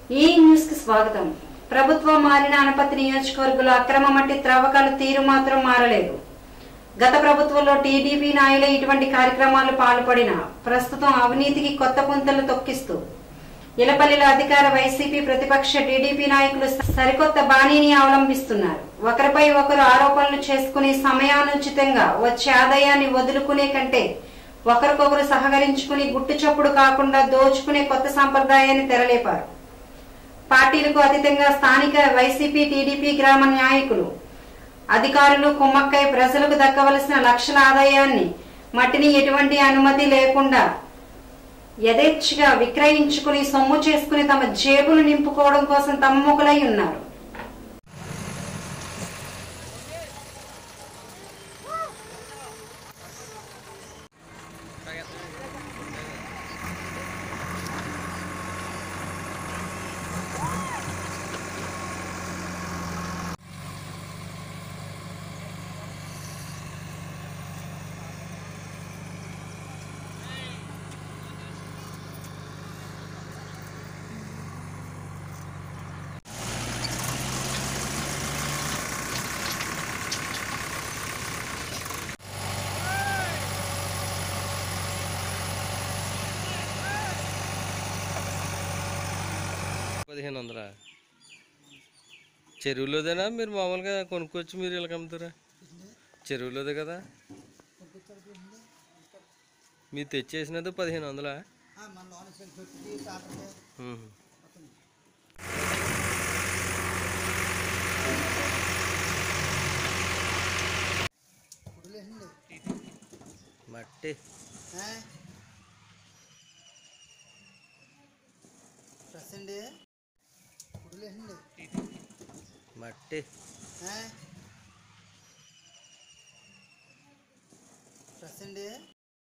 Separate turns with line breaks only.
ఈ న్యూస్ కి స్వాగతం ప్రభుత్వం మారిన అనపతి నియోజకవర్గంలో అక్రమ మట్టి త్రవ్వకాల తీరు మాత్రం మారలేదు గత ప్రభుత్వంలో టీడీపీ నాయులే ఇటువంటి కార్యక్రమాలు పాల్పడిన ప్రస్తుతం అవినీతికి కొత్త పుంతలు తొక్కిస్తూ ఇలపల్లిలో అధికార వైసీపీ ప్రతిపక్ష టీడీపీ నాయకులు సరికొత్త బాణీని అవలంబిస్తున్నారు ఒకరిపై ఒకరు ఆరోపణలు చేసుకుని సమయానుచితంగా వచ్చే ఆదాయాన్ని వదులుకునే కంటే ఒకరికొకరు సహకరించుకుని గుట్టు చప్పుడు కాకుండా దోచుకునే కొత్త సంప్రదాయాన్ని తెరలేపారు పార్టీలకు అతీతంగా స్థానిక వైసీపీ టీడీపీ గ్రామ నాయకులు అధికారులు కుమ్మక్కై ప్రజలకు దక్కవలసిన లక్షల ఆదాయాన్ని మట్టిని ఎటువంటి అనుమతి లేకుండా యథేచ్ఛగా విక్రయించుకుని సొమ్ము చేసుకుని తమ జేబులు నింపుకోవడం కోసం తమ్మొకలై ఉన్నారు
పదిహేను వందలా చెరువులోదేనా మీరు మామూలుగా కొనుక్కొచ్చి మీరు ఇలా అమ్ముతారా చెరువులోదే కదా మీరు తెచ్చేసినది పదిహేను వందలా
మన లోన పెట్టి తాతకి
ఉహు.
కుడులేసింది
మట్టి
ప్రెస్ అండి కుడులేసింది
మట్టి
ప్రెస్ అండి